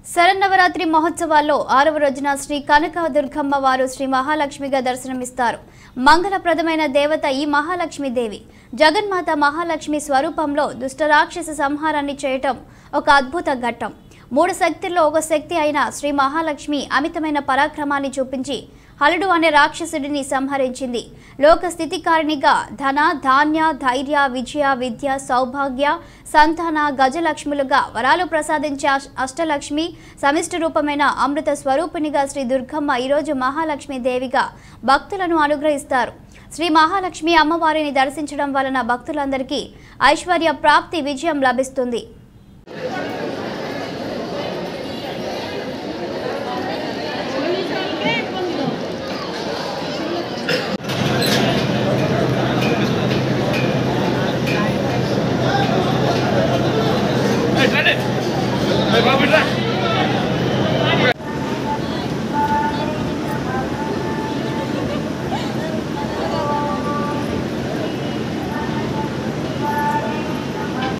శరన్నవరాత్రి మహోత్సవాల్లో ఆరవ రోజున శ్రీ కనక దుర్గమ్మ వారు శ్రీ మహాలక్ష్మిగా దర్శనమిస్తారు మంగళప్రదమైన దేవత ఈ మహాలక్ష్మి దేవి జగన్మాత మహాలక్ష్మి స్వరూపంలో దుష్టరాక్షస సంహారాన్ని చేయటం ఒక అద్భుత ఘట్టం మూడు శక్తుల్లో ఒక శక్తి అయిన శ్రీ మహాలక్ష్మి అమితమైన పరాక్రమాన్ని చూపించి హలుడు అనే రాక్షసుడిని సంహరించింది లోక స్థితికారిణిగా ధన ధాన్య ధైర్య విజయ విద్య సౌభాగ్య సంతాన గజలక్ష్ములుగా వరాలు ప్రసాదించే అష్- అష్టలక్ష్మి సమిష్టి రూపమైన అమృత స్వరూపిణిగా శ్రీ దుర్గమ్మ ఈరోజు మహాలక్ష్మి దేవిగా భక్తులను అనుగ్రహిస్తారు శ్రీ మహాలక్ష్మి అమ్మవారిని దర్శించడం వలన భక్తులందరికీ ఐశ్వర్య ప్రాప్తి విజయం లభిస్తుంది